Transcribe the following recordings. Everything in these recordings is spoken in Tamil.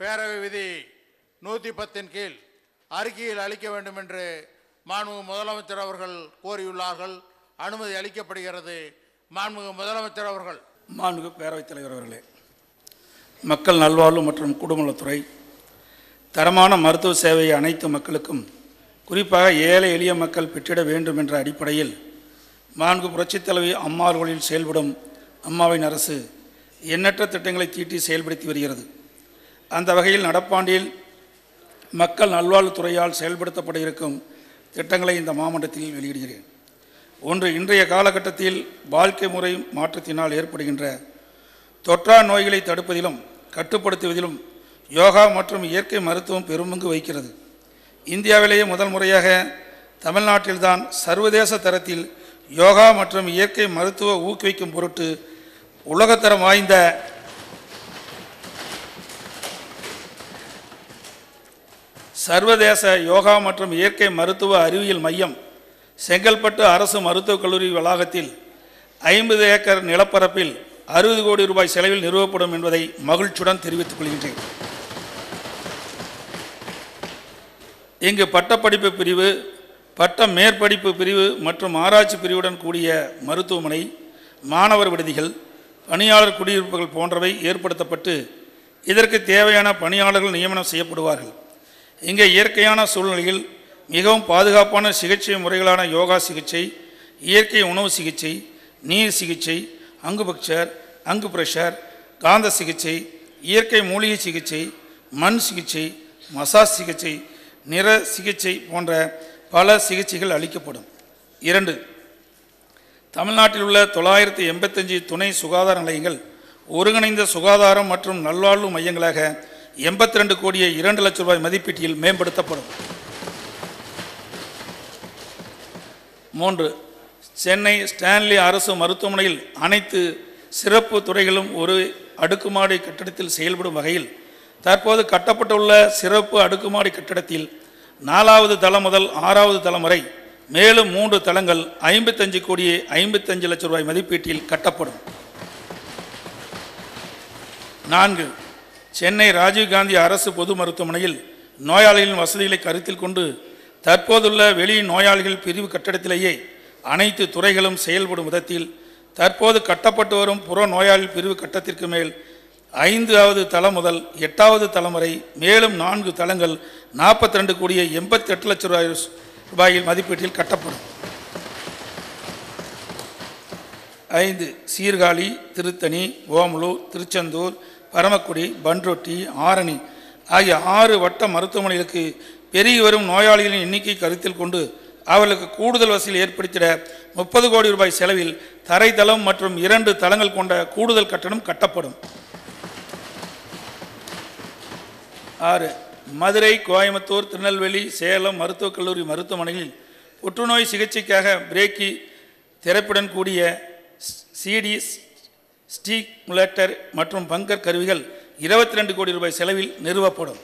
பேரவை விதி நூற்றி பத்தின் கீழ் அறிக்கையில் அளிக்க வேண்டும் என்று மாண்புமிகு முதலமைச்சர் அவர்கள் கோரியுள்ளார்கள் அனுமதி அளிக்கப்படுகிறது மாண்புமிகு முதலமைச்சர் அவர்கள் மாண்புமிகு பேரவைத் தலைவர் அவர்களே மக்கள் நல்வாழ்வு மற்றும் குடும்பநலத்துறை தரமான மருத்துவ சேவையை அனைத்து மக்களுக்கும் குறிப்பாக ஏழை எளிய மக்கள் பெற்றிட வேண்டும் என்ற அடிப்படையில் மாண்பு புரட்சித் தலைவி அம்மா அவர்களில் செயல்படும் அம்மாவின் அரசு எண்ணற்ற திட்டங்களை தீட்டி செயல்படுத்தி வருகிறது அந்த வகையில் நடப்பாண்டில் மக்கள் நல்வாழ்வுத்துறையால் செயல்படுத்தப்பட இருக்கும் திட்டங்களை இந்த மாமன்றத்தில் வெளியிடுகிறேன் ஒன்று இன்றைய காலகட்டத்தில் வாழ்க்கை முறை மாற்றத்தினால் ஏற்படுகின்ற தொற்றா நோய்களை தடுப்பதிலும் கட்டுப்படுத்துவதிலும் யோகா மற்றும் இயற்கை மருத்துவம் பெரும்பங்கு வகிக்கிறது இந்தியாவிலேயே முதல் முறையாக தமிழ்நாட்டில்தான் சர்வதேச தரத்தில் யோகா மற்றும் இயற்கை மருத்துவ ஊக்குவிக்கும் பொருட்டு உலகத்தரம் வாய்ந்த சர்வதேச யோகா மற்றும் இயற்கை மருத்துவ அறிவியல் மையம் செங்கல்பட்டு அரசு மருத்துவக் கல்லூரி வளாகத்தில் ஐம்பது ஏக்கர் நிலப்பரப்பில் அறுபது கோடி ரூபாய் செலவில் நிறுவப்படும் என்பதை மகிழ்ச்சியுடன் தெரிவித்துக் கொள்கின்றேன் இங்கு பட்டப்படிப்பு பிரிவு பட்ட மேற்படிப்பு பிரிவு மற்றும் ஆராய்ச்சி பிரிவுடன் கூடிய மருத்துவமனை மாணவர் விடுதிகள் பணியாளர் குடியிருப்புகள் போன்றவை ஏற்படுத்தப்பட்டு இதற்கு தேவையான பணியாளர்கள் நியமனம் செய்யப்படுவார்கள் இங்கே இயற்கையான சூழ்நிலையில் மிகவும் பாதுகாப்பான சிகிச்சை முறைகளான யோகா சிகிச்சை இயற்கை உணவு சிகிச்சை நீர் சிகிச்சை அங்குபக்சர் அங்கு பிரஷர் காந்த சிகிச்சை இயற்கை மூலிகை சிகிச்சை மண் சிகிச்சை மசாஜ் சிகிச்சை நிற சிகிச்சை போன்ற பல சிகிச்சைகள் அளிக்கப்படும் இரண்டு தமிழ்நாட்டில் உள்ள தொள்ளாயிரத்தி எண்பத்தஞ்சு துணை சுகாதார நிலையங்கள் ஒருங்கிணைந்த சுகாதாரம் மற்றும் நல்வாழ்வு மையங்களாக எண்பத்தி ரெண்டு கோடியே இரண்டு லட்சம் ரூபாய் மதிப்பீட்டில் மேம்படுத்தப்படும் மூன்று சென்னை ஸ்டான்லி அரசு மருத்துவமனையில் அனைத்து சிறப்பு துறைகளும் ஒரு அடுக்குமாடி கட்டடத்தில் செயல்படும் வகையில் தற்போது கட்டப்பட்டுள்ள சிறப்பு அடுக்குமாடி கட்டடத்தில் நாலாவது தளம் முதல் ஆறாவது தளம் வரை மேலும் மூன்று தளங்கள் ஐம்பத்தஞ்சு கோடியே ஐம்பத்தஞ்சு லட்சம் ரூபாய் மதிப்பீட்டில் கட்டப்படும் நான்கு சென்னை ராஜீவ்காந்தி அரசு பொது மருத்துவமனையில் நோயாளிகளின் வசதிகளை கருத்தில் கொண்டு தற்போதுள்ள வெளி நோயாளிகள் பிரிவு கட்டடத்திலேயே அனைத்து துறைகளும் செயல்படும் விதத்தில் தற்போது கட்டப்பட்டு வரும் புற நோயாளி பிரிவு கட்டத்திற்கு மேல் ஐந்தாவது தளம் முதல் எட்டாவது தளம் வரை மேலும் நான்கு தளங்கள் நாற்பத்தி ரெண்டு கோடியே எண்பத்தி எட்டு லட்சம் ரூபாய் ரூபாயில் மதிப்பீட்டில் கட்டப்படும் ஐந்து சீர்காழி திருத்தணி ஓமலூர் திருச்செந்தூர் பரமக்குடி பன்ருட்டி ஆரணி ஆகிய ஆறு வட்ட மருத்துவமனைகளுக்கு பெருகி வரும் நோயாளிகளின் எண்ணிக்கை கருத்தில் கொண்டு அவர்களுக்கு கூடுதல் வசதி ஏற்படுத்திட முப்பது கோடி ரூபாய் செலவில் தரைத்தளம் மற்றும் இரண்டு தளங்கள் கொண்ட கூடுதல் கட்டணம் கட்டப்படும் ஆறு மதுரை கோயம்புத்தூர் திருநெல்வேலி சேலம் மருத்துவக் கல்லூரி மருத்துவமனைகளில் புற்றுநோய் சிகிச்சைக்காக பிரேக்கி திறப்புடன் கூடிய சிடி ஸ்டீமுலேட்டர் மற்றும் பங்கர் கருவிகள் இருபத்தி ரெண்டு கோடி ரூபாய் செலவில் நிறுவப்படும்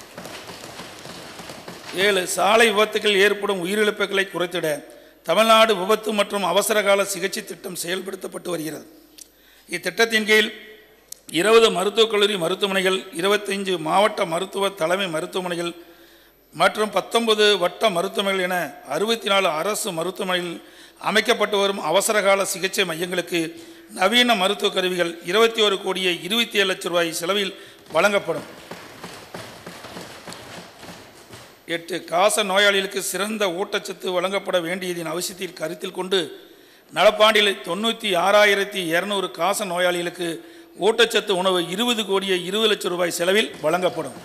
ஏழு சாலை விபத்துகள் ஏற்படும் உயிரிழப்புகளை குறைத்திட தமிழ்நாடு விபத்து மற்றும் அவசரகால சிகிச்சை திட்டம் செயல்படுத்தப்பட்டு வருகிறது இத்திட்டத்தின் கீழ் இருபது மருத்துவக் கல்லூரி மருத்துவமனைகள் இருபத்தைந்து மாவட்ட மருத்துவ தலைமை மருத்துவமனைகள் மற்றும் பத்தொன்பது வட்ட மருத்துவமனைகள் என அறுபத்தி நாலு அரசு மருத்துவமனைகளில் அமைக்கப்பட்டு வரும் அவசரகால சிகிச்சை மையங்களுக்கு நவீன மருத்துவ கருவிகள் இருபத்தி ஒரு கோடியே இருபத்தி ஏழு லட்சம் ரூபாய் செலவில் வழங்கப்படும் எட்டு காச நோயாளிகளுக்கு சிறந்த ஊட்டச்சத்து வழங்கப்பட வேண்டியதின் அவசியத்தை கருத்தில் கொண்டு நடப்பாண்டில் தொண்ணூற்றி ஆறாயிரத்தி இரநூறு காச நோயாளிகளுக்கு ஊட்டச்சத்து உணவு இருபது கோடியே இருபது லட்சம் ரூபாய் செலவில் வழங்கப்படும்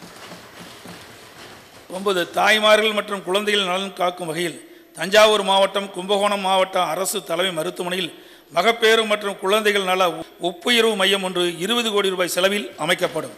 ஒன்பது தாய்மார்கள் மற்றும் குழந்தைகள் நலன் காக்கும் வகையில் தஞ்சாவூர் மாவட்டம் கும்பகோணம் மாவட்ட அரசு தலைமை மருத்துவமனையில் மகப்பேறு மற்றும் குழந்தைகள் நல ஒப்புயர்வு மையம் ஒன்று இருபது கோடி ரூபாய் செலவில் அமைக்கப்படும்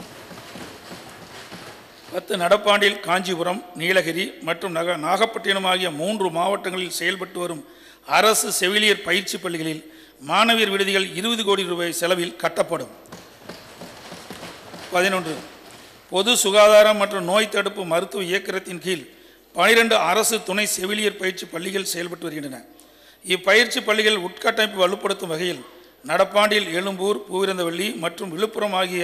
பத்து நடப்பாண்டில் காஞ்சிபுரம் நீலகிரி மற்றும் நக நாகப்பட்டினம் ஆகிய மூன்று மாவட்டங்களில் செயல்பட்டு வரும் அரசு செவிலியர் பயிற்சி பள்ளிகளில் மாணவியர் விடுதிகள் இருபது கோடி ரூபாய் செலவில் கட்டப்படும் பதினொன்று பொது சுகாதாரம் மற்றும் நோய் தடுப்பு மருத்துவ இயக்கத்தின் கீழ் பனிரெண்டு அரசு துணை செவிலியர் பயிற்சி பள்ளிகள் செயல்பட்டு வருகின்றன இப்பயிற்சி பள்ளிகள் உட்கட்டமைப்பு வலுப்படுத்தும் வகையில் நடப்பாண்டில் எழும்பூர் பூவிருந்தவள்ளி மற்றும் விழுப்புரம் ஆகிய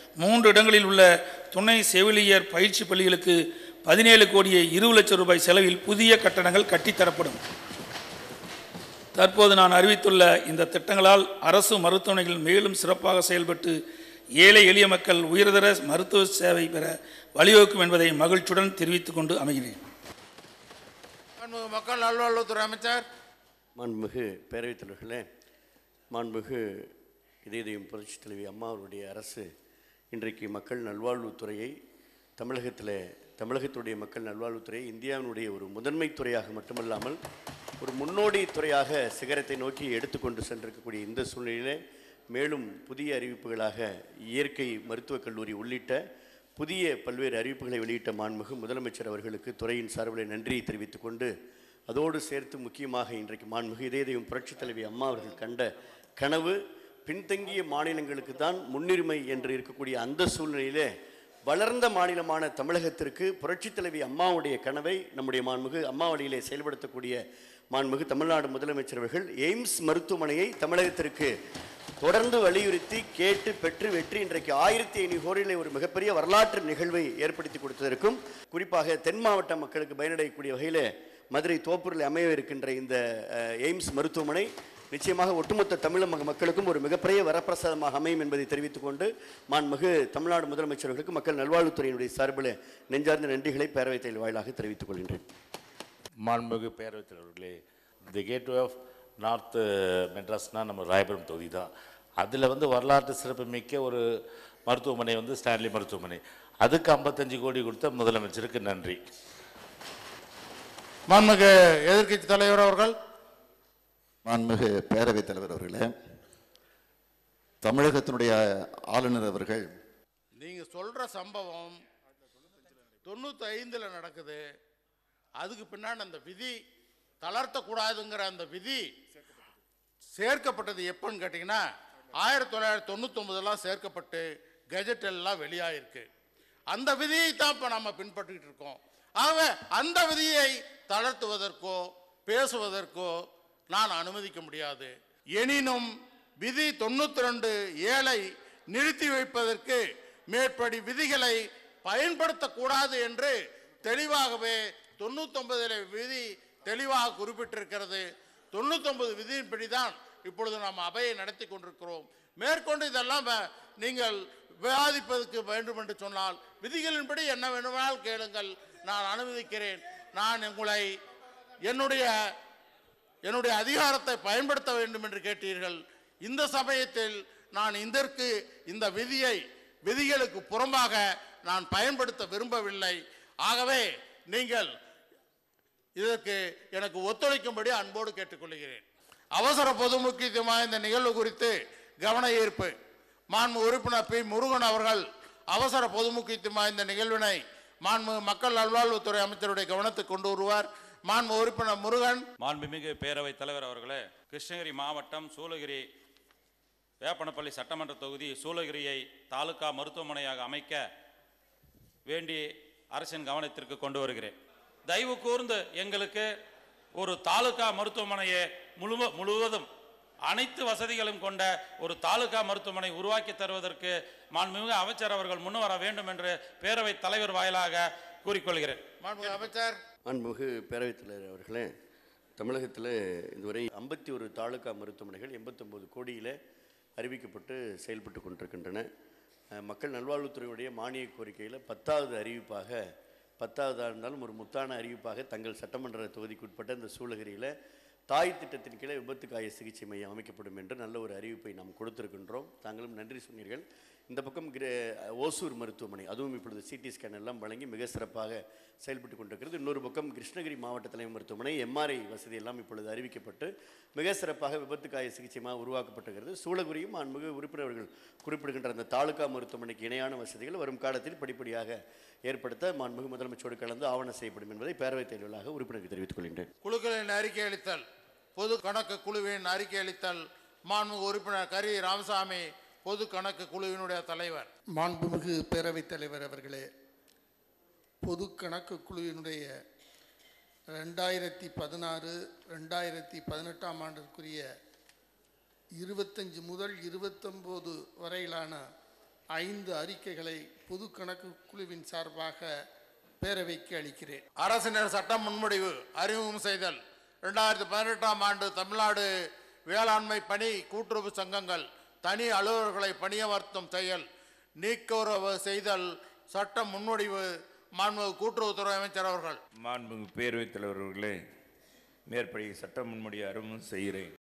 மூன்று இடங்களில் உள்ள துணை செவிலியர் பயிற்சி பள்ளிகளுக்கு பதினேழு கோடியே இருபது லட்சம் ரூபாய் செலவில் புதிய கட்டடங்கள் கட்டித்தரப்படும் தற்போது நான் அறிவித்துள்ள இந்த திட்டங்களால் அரசு மருத்துவமனைகள் மேலும் சிறப்பாக செயல்பட்டு ஏழை எளிய மக்கள் உயர்தர மருத்துவ சேவை பெற வழிவகுக்கும் என்பதை மகிழ்ச்சியுடன் தெரிவித்துக் கொண்டு அமைகிறேன் மாண்புமிகு மக்கள் நல்வாழ்வுத்துறை அமைச்சர் மாண்புமிகு பேரவைத் தலைவர்களே மாண்புமிகு இதயம் புரட்சித் தலைவி அம்மா அவருடைய அரசு இன்றைக்கு மக்கள் நல்வாழ்வுத்துறையை தமிழகத்தில் தமிழகத்துடைய மக்கள் நல்வாழ்வுத்துறை இந்தியாவினுடைய ஒரு முதன்மை துறையாக மட்டுமல்லாமல் ஒரு முன்னோடி துறையாக சிகரத்தை நோக்கி எடுத்துக்கொண்டு சென்றிருக்கக்கூடிய இந்த சூழ்நிலையிலே மேலும் புதிய அறிவிப்புகளாக இயற்கை மருத்துவக் கல்லூரி உள்ளிட்ட புதிய பல்வேறு அறிவிப்புகளை வெளியிட்ட மாண்புமிகு முதலமைச்சர் அவர்களுக்கு துறையின் சார்பில் நன்றியை தெரிவித்துக் கொண்டு அதோடு சேர்த்து முக்கியமாக இன்றைக்கு மாண்புமிகு இதயதெய்வம் புரட்சித் தலைவி அம்மா அவர்கள் கண்ட கனவு பின்தங்கிய மாநிலங்களுக்கு தான் முன்னுரிமை என்று இருக்கக்கூடிய அந்த சூழ்நிலையிலே வளர்ந்த மாநிலமான தமிழகத்திற்கு புரட்சித் தலைவி அம்மாவுடைய கனவை நம்முடைய மாண்புமிகு அம்மா வழியிலே செயல்படுத்தக்கூடிய மாண்புமிகு தமிழ்நாடு முதலமைச்சர் அவர்கள் எய்ம்ஸ் மருத்துவமனையை தமிழகத்திற்கு தொடர்ந்து வலியுறுத்தி கேட்டு பெற்று வெற்றி இன்றைக்கு ஆயிரத்தி ஐநூறு கோடியிலே ஒரு மிகப்பெரிய வரலாற்று நிகழ்வை ஏற்படுத்தி கொடுத்ததற்கும் குறிப்பாக தென் மாவட்ட மக்களுக்கு பயனடையக்கூடிய வகையில் மதுரை தோப்பூரில் அமைய இருக்கின்ற இந்த அஹ், எய்ம்ஸ் மருத்துவமனை நிச்சயமாக ஒட்டுமொத்த தமிழ் மக- மக்களுக்கும் ஒரு மிகப்பெரிய வரப்பிரசாதமாக அமையும் என்பதை தெரிவித்துக் கொண்டு மாண்புமிகு தமிழ்நாடு முதலமைச்சர்களுக்கு மக்கள் நல்வாழ்வுத்துறையினுடைய சார்பில் நெஞ்சார்ந்த நன்றிகளை பேரவைத் தலைவர் வாயிலாக தெரிவித்துக் கொள்கின்றேன் மாண்புமிகு பேரவைத் தலைவர்களே தி கேட்வே ஆஃப் நார்த் மெட்ராஸ்னால் நம்ம ராயபுரம் தொகுதி தான் அதில் வந்து வரலாற்று சிறப்பு மிக்க ஒரு மருத்துவமனை வந்து ஸ்டான்லி மருத்துவமனை அதுக்கு ஐம்பத்தஞ்சு கோடி கொடுத்த முதலமைச்சருக்கு நன்றி மாண்புமிகு எதிர்க்கட்சி தலைவர் அவர்கள் மாண்புமிகு பேரவைத் தலைவர் அவர்களே தமிழகத்தினுடைய ஆளுநர் அவர்கள் நீங்க சொல்ற சம்பவம் தொண்ணூத்தி ஐந்துல நடக்குது அதுக்கு பின்னாடி அந்த விதி தளர்த்தக்கூடாதுங்கிற அந்த விதி சேர்க்கப்பட்டது எப்போன்னு கேட்டிங்கன்னா ஆயிரத்தி தொள்ளாயிரத்தி தொண்ணூத்தொம்பதுலாம் சேர்க்கப்பட்டு கெஜெட் எல்லாம் வெளியாயிருக்கு அந்த விதியை தான் இப்போ நம்ம பின்பற்றிட்டு இருக்கோம் ஆகவே அந்த விதியை தளர்த்துவதற்கோ பேசுவதற்கோ நான் அனுமதிக்க முடியாது எனினும் விதி தொண்ணூத்தி ரெண்டு ஏழை நிறுத்தி வைப்பதற்கு மேற்படி விதிகளை பயன்படுத்தக்கூடாது என்று தெளிவாகவே தொண்ணூத்தொன்பதில் விதி தெளிவாக குறிப்பிட்டிருக்கிறது தொண்ணூத்தொன்பது விதியின்படி தான் இப்பொழுது நாம் அவையை நடத்தி கொண்டிருக்கிறோம் மேற்கொண்டு இதெல்லாம் வ- நீங்கள் விவாதிப்பதற்கு வேண்டும் என்று சொன்னால் விதிகளின்படி என்ன வேண்டுமானால் கேளுங்கள் நான் அனுமதிக்கிறேன் நான் உங்களை என்னுடைய என்னுடைய அதிகாரத்தை பயன்படுத்த வேண்டும் என்று கேட்டீர்கள் இந்த சமயத்தில் நான் இதற்கு இந்த விதியை விதிகளுக்கு புறம்பாக நான் பயன்படுத்த விரும்பவில்லை ஆகவே நீங்கள் இதற்கு எனக்கு ஒத்துழைக்கும்படி அன்போடு கேட்டுக்கொள்கிறேன் அவசர பொது முக்கியத்துவமாக இந்த நிகழ்வு குறித்து கவன ஈர்ப்பு மாண்பு உறுப்பினர் பி முருகன் அவர்கள் அவசர பொது முக்கியத்துவமாக இந்த நிகழ்வினை மாண்பு மக்கள் நல்வாழ்வுத்துறை அமைச்சருடைய கவனத்துக்கு கொண்டு வருவார் மாண்பு உறுப்பினர் முருகன் மாண்புமிகு பேரவைத் தலைவர் அவர்களே கிருஷ்ணகிரி மாவட்டம் சூளகிரி வேப்பனப்பள்ளி சட்டமன்ற தொகுதி சூளகிரியை தாலுகா மருத்துவமனையாக அமைக்க வேண்டி அரசின் கவனத்திற்கு கொண்டு வருகிறேன் தயவு கூர்ந்து எங்களுக்கு ஒரு தாலுகா மருத்துவமனையை முழுவ முழுவதும் அனைத்து வசதிகளும் கொண்ட ஒரு தாலுகா மருத்துவமனை உருவாக்கி தருவதற்கு மாண்புமிகு அமைச்சர் அவர்கள் முன்வர வேண்டும் என்று பேரவைத் தலைவர் வாயிலாக கூறிக்கொள்கிறேன் மாண்பு அமைச்சர் அன்புமிகு பேரவைத் தலைவர் அவர்களே தமிழகத்தில் இதுவரை ஐம்பத்தி ஒரு தாலுகா மருத்துவமனைகள் எண்பத்தொம்போது கோடியில் அறிவிக்கப்பட்டு செயல்பட்டு கொண்டிருக்கின்றன அஹ், மக்கள் நல்வாழ்வுத்துறையுடைய மானிய கோரிக்கையில் பத்தாவது அறிவிப்பாக பத்தாவதாக இருந்தாலும் ஒரு முத்தான அறிவிப்பாக தங்கள் சட்டமன்ற தொகுதிக்கு உட்பட்ட இந்த சூளகிரியில் தாய் திட்டத்தின் கீழே விபத்து காய சிகிச்சை மையம் அமைக்கப்படும் என்று நல்ல ஒரு அறிவிப்பை நாம் கொடுத்திருக்கின்றோம் தாங்களும் நன்றி சொன்னீர்கள் இந்த பக்கம் கிர- ஓசூர் மருத்துவமனை அதுவும் இப்பொழுது சிடி ஸ்கேன் எல்லாம் வழங்கி மிக சிறப்பாக செயல்பட்டு கொண்டிருக்கிறது இன்னொரு பக்கம் கிருஷ்ணகிரி மாவட்ட தலைமை மருத்துவமனை எம்ஆர்ஐ வசதி எல்லாம் இப்பொழுது அறிவிக்கப்பட்டு மிக சிறப்பாக விபத்து காய சிகிச்சைமாக உருவாக்கப்பட்டிருக்கிறது சூளகிரியும் மாண்புமிகு உறுப்பினர்கள் குறிப்பிடுகின்ற அந்த தாலுகா மருத்துவமனைக்கு இணையான வசதிகள் வரும் காலத்தில் படிப்படியாக ஏற்படுத்த மாண்புமிகு முதலமைச்சரோடு கலந்து ஆவணம் செய்யப்படும் என்பதை பேரவைத் தலைவர்களாக உறுப்பினருக்கு தெரிவித்துக் கொள்கின்றேன் குழுக்களின் அறிக்கை அளித்தல் பொது கணக்கு குழுவின் அறிக்கை அளித்தல் மாண்புமிகு உறுப்பினர் கரி ராமசாமி பொது கணக்கு குழுவினுடைய தலைவர் மாண்புமிகு பேரவைத் தலைவர் அவர்களே பொது கணக்கு குழுவினுடைய ரெண்டாயிரத்தி பதினாறு ரெண்டாயிரத்தி பதினெட்டாம் ஆண்டிற்குரிய இருபத்தஞ்சு முதல் இருபத்தொம்போது வரையிலான ஐந்து அறிக்கைகளை பொது கணக்கு குழுவின் சார்பாக பேரவைக்கு அளிக்கிறேன் அரசினர் சட்ட முன்வடிவு அறிமுகம் செய்தல் ரெண்டாயிரத்தி பதினெட்டாம் ஆண்டு தமிழ்நாடு வேளாண்மை பணி கூட்டுறவு சங்கங்கள் தனி அலுவலர்களை பணியமர்த்தம் செயல் நீக்குறவு செய்தல் சட்ட முன்வடிவு மாண்புமிகு கூட்டுறவுத்துறை அமைச்சர் அவர்கள் மாண்புமிகு பேரவைத் தலைவர் அவர்களே மேற்படி சட்ட முன்மொழியை அறிமுகம் செய்கிறேன்